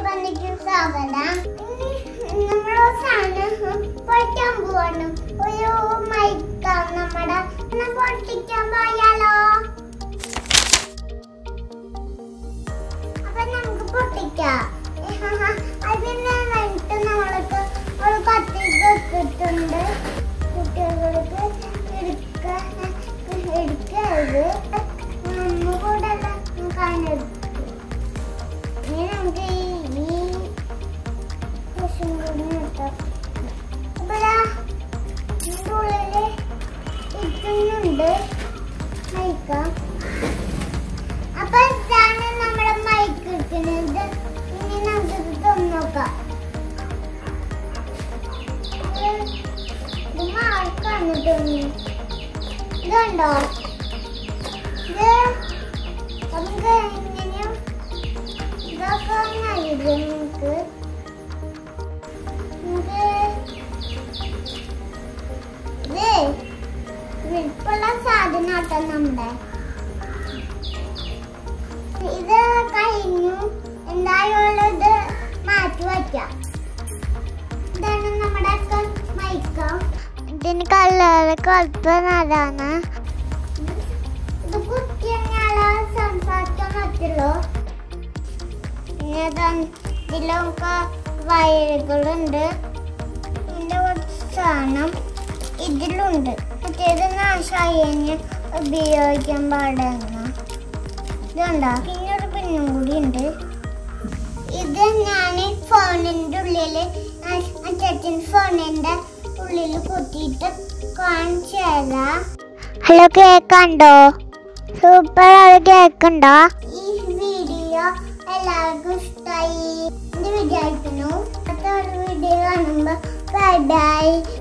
വന്നിട്ട് സ്വാഗതം നമ്മളെ സാധനം പൊട്ടിക്കാൻ പോവാണ് ഒരു മൈക്കാം നമ്മുടെ ഒന്ന് പൊട്ടിക്കാൻ പോയാലോ അപ്പൊ നമുക്ക് പൊട്ടിക്കാം അതിന് വേണ്ടിട്ട് നമ്മൾക്ക് ഒരു കത്തിക്ക് ഇട്ടിട്ടുണ്ട് കുട്ടികൾക്ക് എടുക്കാൻ എടുക്കരുത് നമ്മ കൂടെ കാണരുത് ഇനി നമുക്ക് ഈ ഈ കുശും കൂടി നിർത്താം അപ്പൊ ദാ ഇതിന്റെ ഉള്ളില് ഇട്ടുന്നുണ്ട് മൈക്കാം അപ്പൊ ഇതാണ് നമ്മുടെ മൈക്ക് ഇരിക്കുന്നത് ഇനി നമുക്ക് ഇത് തുറന്നോക്കാം ഇത് ഇത് മാർക്കാണ് തോന്നി ഇതുണ്ടോ ഇത് നമുക്ക് എങ്ങനെയും ഇതൊക്കെ നൽകും നമുക്ക് നമുക്ക് ഇത് വിൽപ്പുള്ള സാധനം നമ്മുടെ ഇത് കഴിഞ്ഞു എന്തായാലും ഇത് മാറ്റി വയ്ക്കാം ഇതാണ് നമ്മുടെ മൈക്ക ഇതിന് കളർ കുഴപ്പമില്ലാതാണ് ഇത് കുത്തി കഴിഞ്ഞാല് സംസാരിക്കാൻ പറ്റുള്ളൂ പിന്നെ ഇതാ- ഇതിലൊക്കെ വയറുകളുണ്ട് ഇതിന്റെ കുറച്ച് സാധനം ഇതിലുണ്ട് മറ്റേത് നാശമായി കഴിഞ്ഞ് ഉപയോഗിക്കാൻ പാടുന്ന ഇതുണ്ടോ പിന്നെ ഒരു പിന്നും കൂടി ഉണ്ട് ഇത് ഞാൻ ഫോണിന്റെ ഉള്ളില് അച്ഛൻ ഫോണിന്റെ ഉള്ളിൽ കുത്തിയിട്ട് കാണിച്ചു തരാം ഹലോ കേക്കുണ്ടോ സൂപ്പർ അത് കേക്കുണ്ടോ ഈ വീഡിയോ എല്ലാവർക്കും ഇഷ്ടമായി എന്ന് വിചാരിക്കുന്നു അടുത്ത ഒരു വീഡിയോ കാണുമ്പോ ബൈ ബൈ